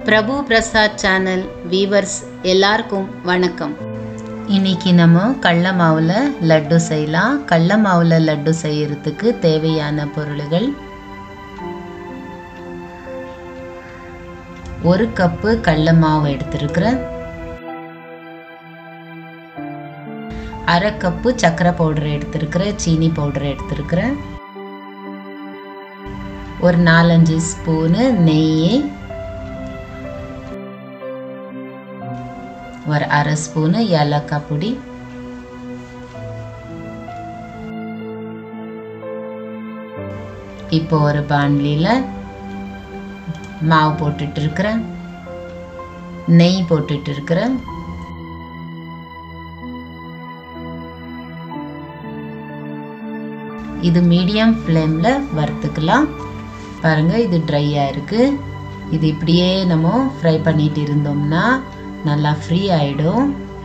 பிரபு Prasad channel viewers எல்லாருக்கும் வணக்கம் இன்னைக்கு நம்ம கடல மாவில் லட்டு செய்யலாம் கடல மாவில் லட்டு செய்யறதுக்கு தேவையான பொருள்கள் ஒரு கப்பு கடல மாவு எடுத்திருக்கிறேன் அரை கப்பு சர்க்கரை பவுடர் எடுத்திருக்கிறேன் சீனி பவுடர் எடுத்திருக்கிறேன் ஒரு நாலஞ்சு ஸ்பூனு நெய் ஒரு அரை ஸ்பூனு ஏலக்காய் பொடி இப்போ ஒரு பாண்லியில் மாவு போட்டுட்டு இருக்கிறேன் நெய் போட்டுட்டு இருக்கிறேன் இது மீடியம் ஃப்ளேமில் வறுத்துக்கலாம் பாருங்கள் இது ட்ரையாக இருக்குது இது இப்படியே நம்ம ஃப்ரை பண்ணிட்டு இருந்தோம்னா நல்லா ஃப்ரீ ஆகிடும்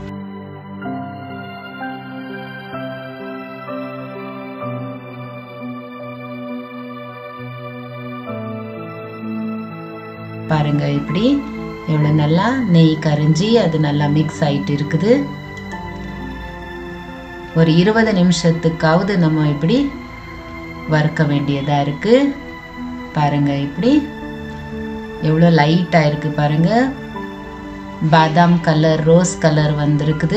பாருங்க இப்படி எவ்வளோ நல்லா நெய் கரைஞ்சி அது நல்லா மிக்ஸ் ஆகிட்டு இருக்குது ஒரு இருபது நிமிஷத்துக்காவது நம்ம இப்படி வறுக்க வேண்டியதாக இருக்குது பாருங்க இப்படி எவ்வளோ லைட்டாக இருக்குது பாருங்க பாதாம் கலர் ரோஸ் கலர் வந்திருக்குது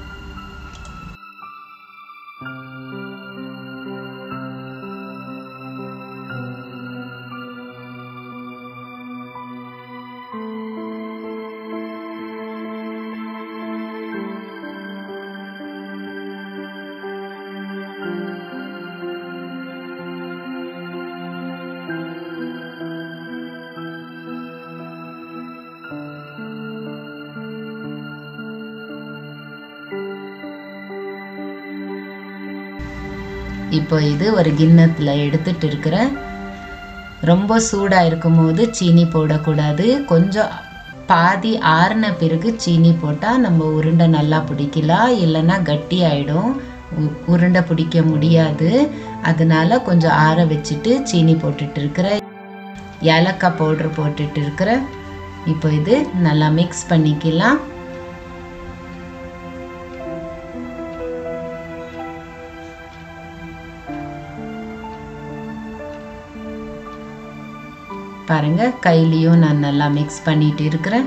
இப்போ இது ஒரு கிண்ணத்தில் எடுத்துட்டு இருக்கிறேன் ரொம்ப சூடாக இருக்கும்போது சீனி போடக்கூடாது கொஞ்சம் பாதி ஆறின பிறகு சீனி போட்டால் நம்ம உருண்டை நல்லா பிடிக்கலாம் இல்லைன்னா கட்டி ஆகிடும் உருண்டை பிடிக்க முடியாது அதனால கொஞ்சம் ஆற வச்சுட்டு சீனி போட்டுட்டு இருக்கிறேன் ஏலக்காய் பவுட்ரு போட்டுட்டு இருக்கிறேன் இப்போ இது நல்லா மிக்ஸ் பண்ணிக்கலாம் பாருங்க கையிலையும் நான் நல்லா மிக்ஸ் பண்ணிட்டு இருக்கிறேன்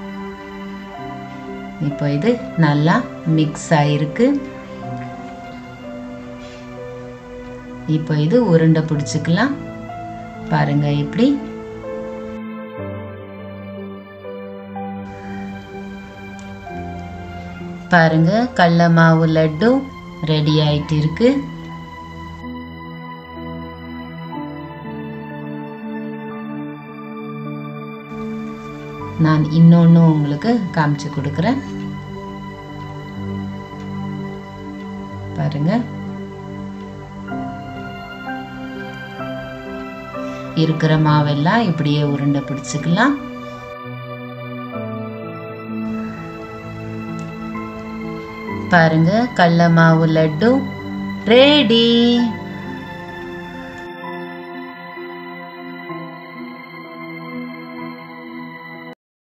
இப்போ இது நல்லா மிக்ஸ் ஆயிருக்கு இப்போ இது உருண்டை பிடிச்சிக்கலாம் பாருங்க இப்படி பாருங்க கடல மாவு லட்டு ரெடி ஆயிட்டு இருக்கு நான் இன்னொன்று உங்களுக்கு காமிச்சு கொடுக்குறேன் பாருங்க இருக்கிற மாவெல்லாம் இப்படியே உருண்டை பிடிச்சிக்கலாம் பாருங்க கடல மாவு லட்டு ரெடி